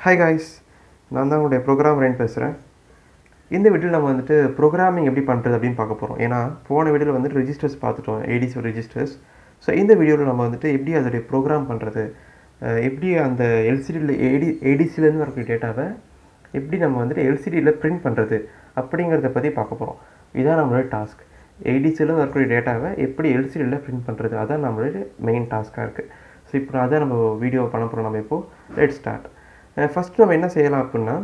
hi guys நான் தான் உங்களுடைய ப்ரோக்ராம் ரெயின் பேசுகிறேன் இந்த வீடியோவில் நம்ம வந்துட்டு ப்ரோக்ராமிங் எப்படி பண்ணுறது அப்படின்னு பார்க்க போகிறோம் ஏன்னா போன வீடியோவில் வந்துட்டு ரெஜிஸ்டர்ஸ் பார்த்துட்டோம் ஏடிசி ரெஜிஸ்டர்ஸ் ஸோ இந்த வீடியோவில் நம்ம வந்துட்டு எப்படி அதோடைய ப்ரோக்ராம் பண்ணுறது அஹ் எப்படி அந்த எல்சிடியில் ஏடி ஏடிசிலேருந்து வரக்கூடிய டேட்டாவை எப்படி நம்ம வந்துட்டு எல்சிடியில் பிரிண்ட் பண்ணுறது அப்படிங்கிறத பற்றி பார்க்க போகிறோம் இதான் நம்மளுடைய டாஸ்க் ஏடிசியில் வரக்கூடிய டேட்டாவை எப்படி எல்சிடியில் பிரிண்ட் பண்ணுறது அதான் நம்மளுடைய மெயின் டாஸ்க்காக இருக்குது ஸோ இப்போ அதான் நம்ம வீடியோ பண்ண போகிறோம் நம்ம இப்போது லெட் ஸ்டார்ட் ஃபஸ்ட்டு நம்ம என்ன செய்யலாம் அப்படின்னா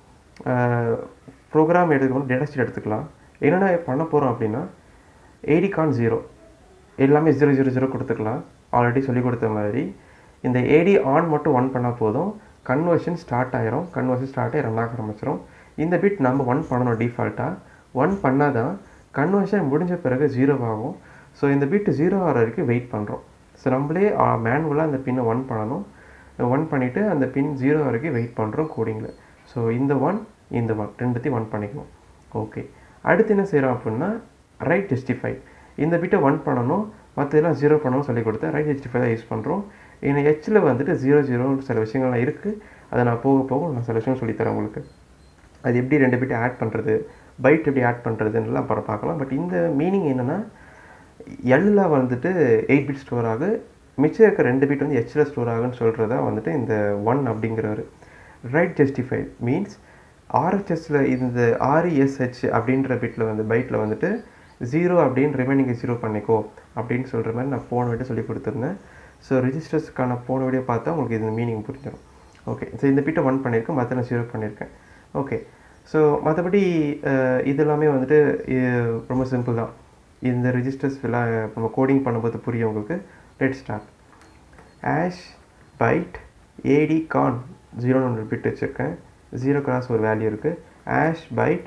ப்ரோக்ராம் எடுத்துக்கணும் டேட்டா ஷீட் எடுத்துக்கலாம் என்னென்ன பண்ண போகிறோம் அப்படின்னா ஏடிகான் ஜீரோ எல்லாமே ஜீரோ ஜீரோ ஜீரோ கொடுத்துக்கலாம் ஆல்ரெடி சொல்லி கொடுத்த மாதிரி இந்த ஏடி ஆன் மட்டும் ஒன் பண்ணால் போதும் கன்வர்ஷன் ஸ்டார்ட் ஆயிரும் கன்வர்ஷன் ஸ்டார்ட் ஆகி ரன் ஆக ஆரம்பிச்சிடும் இந்த பிட் நம்ம ஒன் பண்ணணும் டிஃபால்ட்டாக ஒன் பண்ணால் தான் கன்வர்ஷன் முடிஞ்ச பிறகு ஜீரோ ஆகும் ஸோ இந்த பிட் ஜீரோ ஆகிற வரைக்கும் வெயிட் பண்ணுறோம் ஸோ நம்மளே மேனுவலாக அந்த பின்னை ஒன் பண்ணணும் ஒன் பண்ணிவிட்டு அந்த பின் ஜீரோ வரைக்கும் வெயிட் பண்ணுறோம் கோடிங்கில் ஸோ இந்த ஒன் இந்த ஒன் ரெண்டுத்தையும் ஒன் பண்ணிக்கணும் ஓகே அடுத்து என்ன செய்கிறோம் அப்படின்னா ரைட் ஜஸ்டிஃபை இந்த பிட்டை ஒன் பண்ணணும் மற்றதெல்லாம் ஜீரோ பண்ணணும்னு சொல்லி கொடுத்தேன் ரைட் ஜஸ்டிஃபை தான் யூஸ் பண்ணுறோம் ஏன்னா ஹெச்சில் வந்துட்டு ஜீரோ ஜீரோ சில விஷயங்கள்லாம் இருக்குது அதை நான் போக போக நான் சில விஷயம் சொல்லித்தரேன் உங்களுக்கு அது எப்படி ரெண்டு பிட்டை ஆட் பண்ணுறது பைட் எப்படி ஆட் பண்ணுறதுன்றலாம் அப்புறம் பார்க்கலாம் பட் இந்த மீனிங் என்னென்னா எல்லில் வந்துட்டு எயிட் பிட் ஸ்டோர் ஆகு மிச்சம் இருக்க ரெண்டு பிட் வந்து ஹெச்சில் ஸ்டோர் ஆகுன்னு சொல்கிறதா வந்துட்டு இந்த ஒன் அப்படிங்கிறவர் ரைட் ஜஸ்டிஃபை மீன்ஸ் ஆர்ஹெச்எஸில் இந்த ஆர்இஎஸ்ஹெச் அப்படின்ற பிட்டில் வந்து பைட்டில் வந்துட்டு ஜீரோ அப்படின்னு ரிமைனிங் ஜீரோ பண்ணிக்கோ அப்படின்னு சொல்கிற மாதிரி நான் போன வீடியோ சொல்லி கொடுத்துருந்தேன் ஸோ ரிஜிஸ்டர்ஸ்க்கான போன வீடியோ பார்த்தா உங்களுக்கு இந்த மீனிங் புரிஞ்சிடும் ஓகே ஸோ இந்த பிட்டை ஒன் பண்ணியிருக்கேன் மற்ற நான் ஜீரோ பண்ணியிருக்கேன் ஓகே ஸோ மற்றபடி இது எல்லாமே வந்துட்டு இ- ரொம்ப சிம்பிள் தான் இந்த ரிஜிஸ்டர்ஸ் எல்லாம் நம்ம கோடிங் பண்ணும்போது புரியும் உங்களுக்கு let start hash byte ADCON ஜீரோன்னு ஒன்று பிட் வச்சுருக்கேன் ஜீரோ கிராஸ் ஒரு வேல்யூ இருக்குது hash byte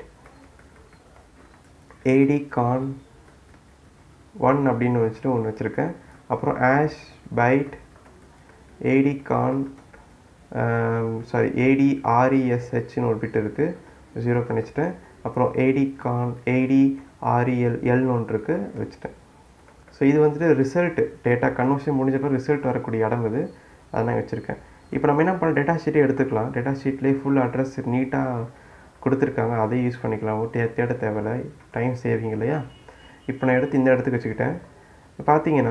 ADCON one அப்படின்னு வச்சுட்டு ஒன்று வச்சுருக்கேன் அப்புறம் hash byte ADCON sorry ஏடி ஆர்இஎஸ்ஹெச்னு ஒரு பிட் இருக்குது ஜீரோ பண்ணி வச்சுட்டேன் அப்புறம் ஏடி கான் ஏடி ஆர்இஎல் எல்னு ஒன்று இருக்குது வச்சுட்டேன் ஸோ இது வந்துட்டு ரிசல்ட் டேட்டா கன்வர்ஷன் முடிஞ்ச பிறகு ரிசல்ட் வரக்கூடிய இடம் இது அதை நான் வச்சுருக்கேன் இப்போ நம்ம என்ன பண்ண டேட்டா ஷீட்டே எடுத்துக்கலாம் டேட்டா ஷீட்லேயே ஃபுல் அட்ரஸ் நீட்டாக கொடுத்துருக்காங்க அதையும் யூஸ் பண்ணிக்கலாம் தே தேட தேவையில்ல டைம் சேவிங் இல்லையா இப்போ நான் எடுத்து இந்த இடத்துக்கு வச்சுக்கிட்டேன் பார்த்தீங்கன்னா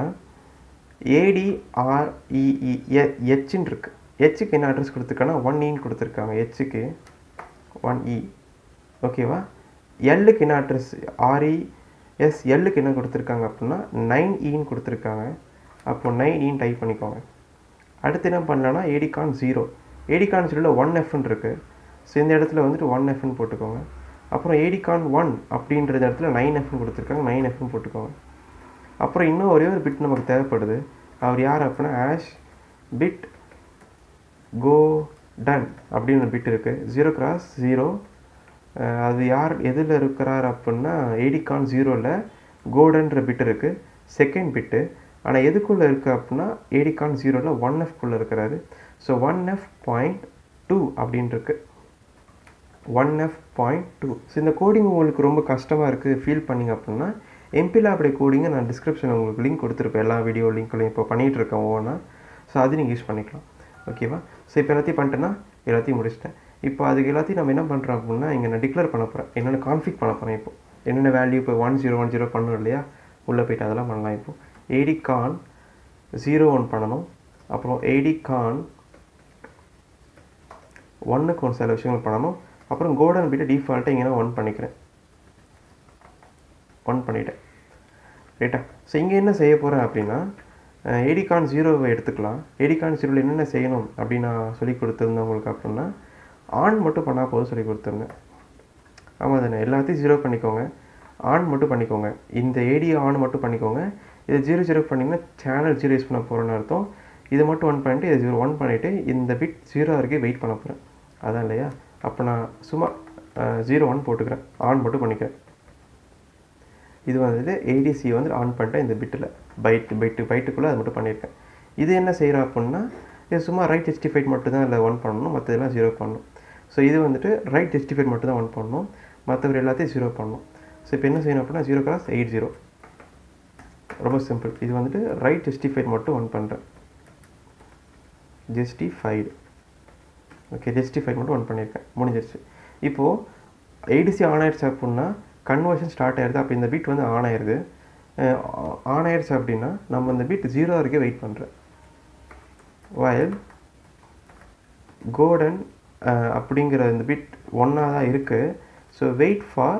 ஏடிஆர்இஇ ஹெச்ன்னு இருக்கு ஹெச்சுக்கு என்ன அட்ரஸ் கொடுத்துருக்காங்கன்னா ஒன் இன்னு கொடுத்துருக்காங்க ஹெச்சுக்கு ஒன் இ ஓகேவா எல்லுக்கு என்ன அட்ரஸ் ஆர்இ எஸ் எல்லுக்கு என்ன கொடுத்துருக்காங்க அப்படின்னா நைன் இன்னு கொடுத்துருக்காங்க அப்போ நைன் இன்னு டைப் பண்ணிக்கோங்க அடுத்து என்ன பண்ணலாம்னா ஏடிகான் ஜீரோ ஏடிகான் ஜீரோவில் ஒன் எஃப்னு இருக்குது ஸோ இந்த இடத்துல வந்துட்டு ஒன் எஃப்னு போட்டுக்கோங்க அப்புறம் ஏடிகான் ஒன் அப்படின்ற இடத்துல நைன் எஃப்னு கொடுத்துருக்காங்க நைன் எஃப்னு போட்டுக்கோங்க அப்புறம் இன்னும் ஒரே ஒரு பிட் நமக்கு தேவைப்படுது அவர் யார் அப்படின்னா ஆஷ் பிட் கோ டன் அப்படின்னு ஒரு பிட் இருக்குது ஜீரோ கிராஸ் ஜீரோ அது யார் எதில் இருக்கிறார் அப்படின்னா ஏடிகான் ஜீரோவில் கோடன்ற பிட் இருக்குது செகண்ட் பிட்டு ஆனால் எதுக்குள்ளே இருக்குது அப்படின்னா ஏடிகான் ஜீரோவில் ஒன் எஃப்குள்ளே இருக்கிறாரு so one F point two அப்படின்னு இருக்கு one F point two so இந்த கோடிங் உங்களுக்கு ரொம்ப கஷ்டமாக இருக்குது ஃபீல் பண்ணிங்க அப்படின்னா எம்பியில் அப்படி கோடிங்கை நான் டிஸ்கிரிப்ஷனில் உங்களுக்கு லிங்க் கொடுத்துருப்பேன் எல்லா வீடியோ லிங்க்லையும் இப்போ பண்ணிகிட்டு இருக்கேன் ஒவ்வொன்றா ஸோ அது நீங்கள் யூஸ் பண்ணிக்கலாம் ஓகேவா ஸோ இப்போ எல்லாத்தையும் பண்ணிட்டேன்னா எல்லாத்தையும் முடிச்சிட்டேன் இப்போ அதுக்கு எல்லாத்தையும் நம்ம என்ன பண்ணுறோம் அப்படின்னா இங்கே நான் டிக்ளேர் பண்ண போகிறேன் என்னென்ன கான்ஃபிக் பண்ண போகிறேன் இப்போ என்னென்ன வேல்யூ இப்போ ஒன் ஜீரோ ஒன் ஜீரோ பண்ணணும் இல்லையா உள்ளே போயிட்டு அதெல்லாம் பண்ணலாம் இப்போ ஏடி கான் ஜீரோ ஒன் பண்ணணும் அப்புறம் ஏடி கான் ஒன்றுக்கு ஒன்று சில விஷயங்கள் பண்ணணும் அப்புறம் கோல்டன் பிட்டு டிஃபால்ட்டாக இங்கே ஒன் பண்ணிக்கிறேன் ஒன் பண்ணிட்டேன் ரைட்டா ஸோ இங்கே என்ன செய்ய போகிறேன் அப்படின்னா ஏடிகான் ஜீரோவை எடுத்துக்கலாம் ஏடிகான் ஜீரோவில் என்னென்ன செய்யணும் அப்படின்னு நான் சொல்லி கொடுத்துருந்தேன் உங்களுக்கு அப்படின்னா ஆன் மட்டும் பண்ணால் போதும் சொல்லி கொடுத்துருந்தேன் ஆமாம் தானே எல்லாத்தையும் ஜீரோ பண்ணிக்கோங்க ஆன் மட்டும் பண்ணிக்கோங்க இந்த ஏடி ஆன் மட்டும் பண்ணிக்கோங்க இது ஜீரோ ஜீரோ பண்ணிங்கன்னா சேனல் ஜீரோ யூஸ் பண்ண போகிறோன்னு அர்த்தம் இது மட்டும் ஒன் பண்ணிட்டு இது ஜீரோ ஒன் பண்ணிவிட்டு இந்த பிட் ஜீரோ வரைக்கும் வெயிட் பண்ண போகிறேன் அதான் இல்லையா அப்போ நான் சும்மா ஜீரோ ஒன் போட்டுக்கிறேன் ஆன் மட்டும் பண்ணிக்கிறேன் இது வந்துட்டு ஏடிசி வந்து ஆன் பண்ணிட்டேன் இந்த பிட்டில் பைட் பைட்டு பைட்டுக்குள்ளே அது மட்டும் பண்ணியிருக்கேன் இது என்ன செய்கிறோம் அப்படின்னா இது சும்மா ரைட் ஜஸ்டிஃபைட் மட்டும் தான் இல்லை ஒன் பண்ணணும் மற்றதெல்லாம் ஜீரோ பண்ணணும் ஸோ இது வந்துட்டு ரைட் ஜஸ்டிஃபைட் மட்டும் தான் ஒன் பண்ணணும் மற்றவர் எல்லாத்தையும் ஜீரோ பண்ணணும் ஸோ இப்போ என்ன செய்யணும் அப்படின்னா ஜீரோ கிராஸ் எயிட் ஜீரோ ரொம்ப சிம்பிள் இது வந்துட்டு ரைட் ஜஸ்டிஃபைட் மட்டும் ஒன் பண்ணுறேன் ஜஸ்டிஃபைடு ஓகே ஜஸ்டிஃபை மட்டும் ஒன் பண்ணியிருக்கேன் முடிஞ்சிருச்சு இப்போது ஏடிசி ஆன் ஆயிடுச்சு அப்படின்னா கன்வர்ஷன் ஸ்டார்ட் ஆயிடுது அப்போ இந்த பீட் வந்து ஆன் ஆயிடுது ஆன் ஆயிடுச்சு அப்படின்னா நம்ம இந்த பீட் ஜீரோ வரைக்கும் வெயிட் பண்ணுறேன் வயல் கோடன் அப்படிங்கிற இந்த பிட் ஒன்னாக தான் இருக்குது ஸோ வெயிட் ஃபார்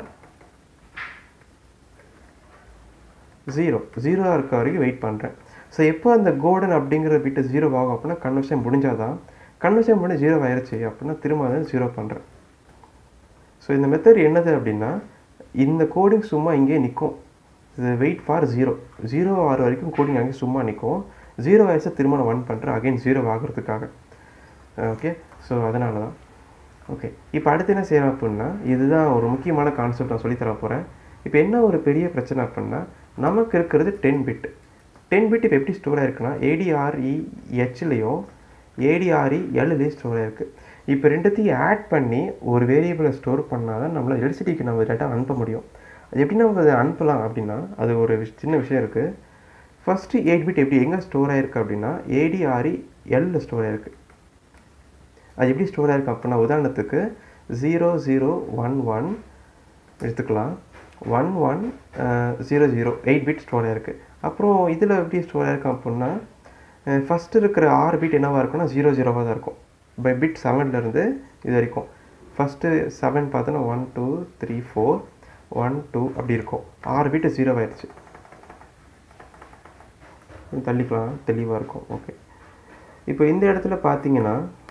ஜீரோ ஜீரோவாக இருக்க வரைக்கும் வெயிட் பண்ணுறேன் ஸோ எப்போ அந்த கோல்டன் அப்படிங்கிற பிட்டு ஜீரோ ஆகும் அப்படின்னா கன்வர்ஷன் முடிஞ்சால் தான் கன்வர்ஷன் பண்ணி ஜீரோ ஆயிடுச்சு அப்படின்னா திரும்ப அதை ஜீரோ பண்ணுறேன் ஸோ இந்த மெத்தட் என்னது அப்படின்னா இந்த கோடிங் சும்மா இங்கேயே நிற்கும் இது வெயிட் ஃபார் ஜீரோ ஜீரோ ஆறு வரைக்கும் கோடிங் அங்கே சும்மா நிற்கும் ஜீரோ ஆயிடுச்சா திரும்ப நான் ஒன் பண்ணுறேன் அகைன் ஜீரோ ஆகிறதுக்காக ஓகே ஸோ அதனால தான் ஓகே இப்போ அடுத்து என்ன செய்யலாம் அப்படின்னா இதுதான் ஒரு முக்கியமான கான்செப்ட் நான் சொல்லித்தர போகிறேன் இப்போ என்ன ஒரு பெரிய பிரச்சனை அப்படின்னா நமக்கு இருக்கிறது டென் பிட் டென் பிட் இப்போ எப்படி ஸ்டோர் ஆயிருக்குன்னா ஏடிஆர்இ ஹெச்லேயும் ஏடிஆர்இ எல்லையும் ஸ்டோர் ஆயிருக்கு இப்போ ரெண்டுத்தையும் ஆட் பண்ணி ஒரு வேரியபிளை ஸ்டோர் பண்ணால் தான் நம்மளால் எல்சிடிக்கு நம்ம டேட்டா அனுப்ப முடியும் அது எப்படி நம்ம அதை அனுப்பலாம் அப்படின்னா அது ஒரு விஷ்- சின்ன விஷயம் இருக்குது ஃபஸ்ட்டு எயிட் பிட் எப்படி எங்கே ஸ்டோர் ஆயிருக்கு அப்படின்னா ஏடிஆர்இ எல்ல ஸ்டோர் ஆயிருக்கு அது எப்படி ஸ்டோர் ஆயிருக்கு அப்படின்னா உதாரணத்துக்கு ஜீரோ ஜீரோ ஒன் ஒன் எடுத்துக்கலாம் one one zero zero eight bit store ஆயிருக்கு அப்புறம் இதில் எப்படி ஸ்டோர் ஆயிருக்கு அப்படின்னா ஃபஸ்ட்டு இருக்கிற ஆறு பிட் என்னவாக இருக்கும்னா ஜீரோ ஜீரோவாக தான் இருக்கும் பை பிட் செவன்லேருந்து இது வரைக்கும் ஃபஸ்ட்டு செவன் பார்த்தோன்னா one two three four one two அப்படி இருக்கும் ஆறு பிட்டு ஜீரோ ஆயிடுச்சு தள்ளிக்கலாம் தெளிவாக இருக்கும் ஓகே இப்போ இந்த இடத்துல பார்த்தீங்கன்னா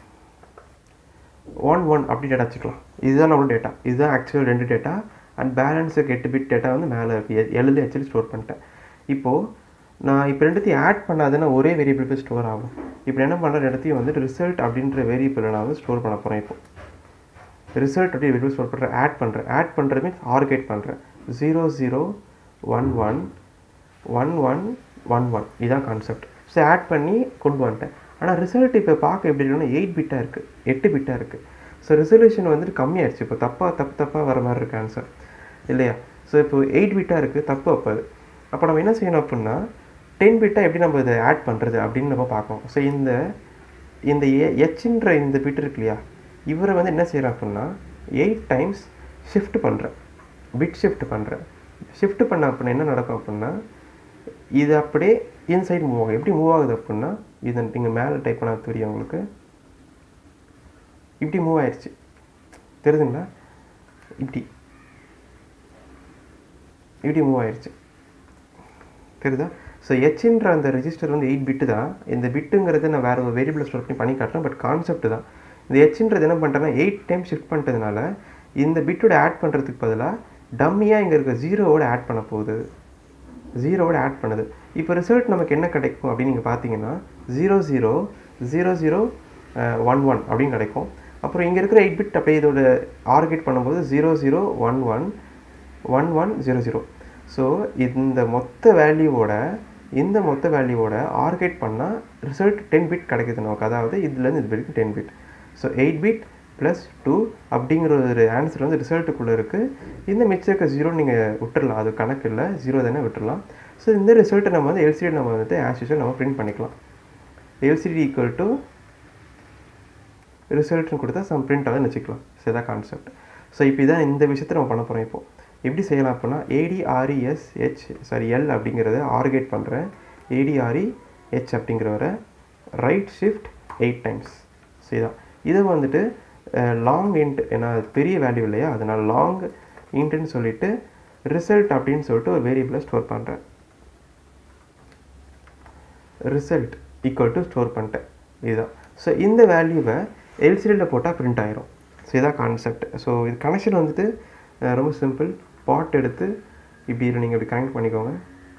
ஒன் ஒன் அப்படி டேட்டா வச்சுக்கலாம் இதுதான் நம்மளோட டேட்டா இதுதான் ஆக்சுவல் ரெண்டு டேட்டா அண்ட் பேலன்ஸுக்கு எட்டு பிட் டேட்டா வந்து மேலே இருக்குது எழுதி ஆக்சுவலி ஸ்டோர் பண்ணிட்டேன் இப்போது நான் இப்போ ரெண்டுத்தையும் ஆட் பண்ணாதுன்னா ஒரே வேரியபிள் போய் ஸ்டோர் ஆகும் இப்போ என்ன பண்ணுற இடத்தையும் வந்து ரிசல்ட் அப்படின்ற வேரியபிளை நான் வந்து ஸ்டோர் பண்ண போகிறேன் இப்போ ரிசல்ட் அப்படி வேரியபிள் ஸ்டோர் பண்ணுறேன் ஆட் பண்ணுறேன் ஆட் பண்ணுறது மீன்ஸ் ஆர்கேட் பண்ணுறேன் zero zero one one one one one one இதான் கான்செப்ட் ஸோ ஆட் பண்ணி கொண்டு வந்துட்டேன் ஆனால் ரிசல்ட் இப்போ பார்க்க எப்படி இருக்குன்னா எயிட் பிட்டாக இருக்குது எட்டு பிட்டாக இருக்குது ஸோ ரிசல்யூஷன் வந்துட்டு கம்மியாயிடுச்சு இப்போ தப்பாக தப்பு தப்பாக வர மாதிரி இருக்கு ஆன்சர் இல்லையா ஸோ இப்போ எயிட் பிட்டாக இருக்குது தப்பு அப்போ அது அப்போ நம்ம என்ன செய்யணும் அப்படின்னா டென் பிட்டாக எப்படி நம்ம இதை ஆட் பண்ணுறது அப்படின்னு நம்ம பார்க்கணும் ஸோ இந்த இந்த எச்ன்ற இந்த பிட் இருக்கு இல்லையா இவரை வந்து என்ன செய்கிறேன் அப்படின்னா எயிட் டைம்ஸ் ஷிஃப்ட் பண்ணுறேன் பிட் ஷிஃப்ட் பண்ணுறேன் ஷிஃப்ட் பண்ண அப்படின்னா என்ன நடக்கும் அப்படின்னா இது அப்படியே இன்சைட் மூவ் ஆகும் எப்படி மூவ் ஆகுது அப்படின்னா இதை நீங்கள் மேலே டைப் பண்ண தெரியும் உங்களுக்கு இப்படி மூவ் ஆயிடுச்சு தெரியுதுங்களா இப்படி இப்படி மூவ் ஆயிடுச்சு தெரியுதா ஸோ ஹெச்ன்ற அந்த ரெஜிஸ்டர் வந்து எயிட் பிட்டு தான் இந்த பிட்டுங்கிறது நான் வேறு ஒரு வேரியபிள் ஸ்டோர் பண்ணி பண்ணி காட்டுறேன் பட் கான்செப்ட் தான் இந்த ஹெச்ன்றது என்ன பண்ணிட்டேன்னா எயிட் டைம் ஷிஃப்ட் பண்ணிட்டதுனால இந்த பிட்டோட ஆட் பண்ணுறதுக்கு பதிலாக டம்மியாக இங்கே இருக்க ஜீரோவோட ஆட் பண்ண போகுது ஜீரோவோட ஆட் பண்ணுது இப்போ ரிசல்ட் நமக்கு என்ன கிடைக்கும் அப்படின்னு நீங்கள் பார்த்தீங்கன்னா zero zero zero zero one one அப்படின்னு கிடைக்கும் அப்புறம் இங்கே இருக்கிற எயிட் பிட் அப்படியே இதோட ஆர்கேட் பண்ணும்போது zero zero one one one one zero zero so இந்த மொத்த வேல்யூவோட இந்த மொத்த வேல்யூவோட ஆர்கேட் பண்ணால் ரிசல்ட் டென் பிட் கிடைக்குது நமக்கு அதாவது இதுலேருந்து இது வரைக்கும் ten bit so eight bit plus two அப்படிங்கிற ஒரு ஆன்சர் வந்து ரிசல்ட்டுக்குள்ளே இருக்குது இந்த மிச்சம் இருக்க ஜீரோ நீங்கள் விட்டுறலாம் அது கணக்கு இல்லை ஜீரோ தானே விட்டுறலாம் ஸோ இந்த ரிசல்ட்டை நம்ம வந்து எல்சிடி நம்ம வந்துட்டு ஆஸ் யூஷுவல் நம்ம பிரிண்ட் பண்ணிக்கலாம் எல்சிடி ஈக்குவல் டு ரிசல்ட்னு கொடுத்தா சம் பிரிண்ட் ஆகுதுன்னு வச்சுக்கலாம் ஸோ இதான் கான்செப்ட் ஸோ இப்போ இதான் இந்த விஷயத்தை நம்ம பண்ண போகிறோம் இப்போ எப்படி செய்யலாம் அப்படின்னா ஏடிஆர்இஎஸ் ஹெச் சாரி எல் அப்படிங்கிறத ஆர்கேட் பண்ணுறேன் ஏடிஆர்இ ஹெச் அப்படிங்கிறவரை right shift eight times so இதான் இதை வந்துட்டு லாங் இன்ட் ஏன்னா அது பெரிய வேல்யூ இல்லையா அதனால் லாங் இன்ட்டுன்னு சொல்லிட்டு ரிசல்ட் அப்படின்னு சொல்லிட்டு ஒரு வேரியபிளை ஸ்டோர் பண்ணுறேன் ரிசல்ட் ஈக்குவல் டு ஸ்டோர் பண்ணிட்டேன் இதுதான் ஸோ இந்த வேல்யூவை எல்சிடியில் போட்டால் பிரிண்ட் ஆயிரும் ஸோ இதான் கான்செப்ட் ஸோ இது கனெக்ஷன் வந்துட்டு அஹ், ரொம்ப சிம்பிள் பாட் எடுத்து இப்படி இதில் நீங்கள் இப்படி கனெக்ட் பண்ணிக்கோங்க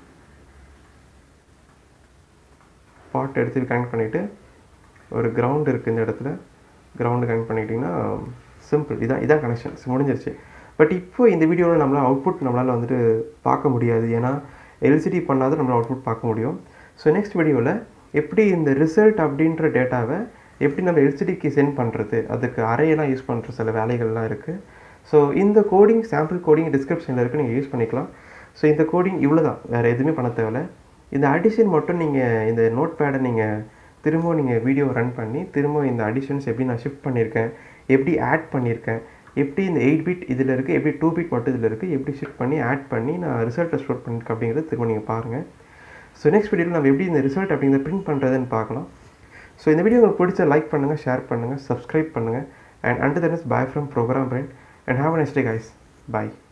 பாட் எடுத்து இப்படி கனெக்ட் பண்ணிவிட்டு ஒரு கிரவுண்ட் இருக்குது இந்த இடத்துல கிரவுண்டு கனெக்ட் பண்ணிக்கிட்டிங்கன்னா சிம்பிள் இதான் இதான் கனெக்ஷன் முடிஞ்சிருச்சு பட் இப்போ இந்த வீடியோவில் நம்மளால் அவுட்புட் நம்மளால் வந்துட்டு பார்க்க முடியாது ஏன்னா எல்சிடி பண்ணாத நம்மளால் அவுட்புட் பார்க்க முடியும் ஸோ நெக்ஸ்ட் வீடியோவில் எப்படி இந்த ரிசல்ட் அப்படின்ற டேட்டாவை எப்படி நம்ம எல்சிடிக்கு சென்ட் பண்ணுறது அதுக்கு அறையெல்லாம் யூஸ் பண்ணுற சில வேலைகள்லாம் இருக்குது ஸோ இந்த கோடிங் சாம்பிள் கோடிங் டிஸ்கிரிப்ஷனில் இருக்குது நீங்கள் யூஸ் பண்ணிக்கலாம் ஸோ இந்த கோடிங் இவ்வளோ தான் வேறு எதுவுமே பண்ண தேவையில்ல இந்த அடிஷன் மட்டும் நீங்கள் இந்த நோட் பேடை நீங்கள் திரும்பவும் நீங்கள் வீடியோ ரன் பண்ணி திரும்ப இந்த அடிஷன்ஸ் எப்படி நான் ஷிஃப்ட் பண்ணியிருக்கேன் எப்படி ஆட் பண்ணியிருக்கேன் எப்படி இந்த எயிட் பிட் இதில் இருக்குது எப்படி டூ பிட் மட்டும் இதில் இருக்குது எப்படி ஷிஃப்ட் பண்ணி ஆட் பண்ணி நான் ரிசல்ட்டை ஸ்டோர் பண்ணியிருக்கேன் அப்படிங்கிறது திரும்ப நீங்கள் பாருங்கள் ஸோ நெக்ஸ்ட் வீடியோவில் நம்ம எப்படி இந்த ரிசல்ட் அப்படிங்கிறத பிரிண்ட் பண்ணுறதுன்னு பார்க்கலாம் ஸோ இந்த வீடியோ உங்களுக்கு பிடிச்ச லைக் பண்ணுங்கள் ஷேர் பண்ணுங்கள் சப்ஸ்கிரைப் பண்ணுங்கள் and and then is bye from program brain and have a next day guys bye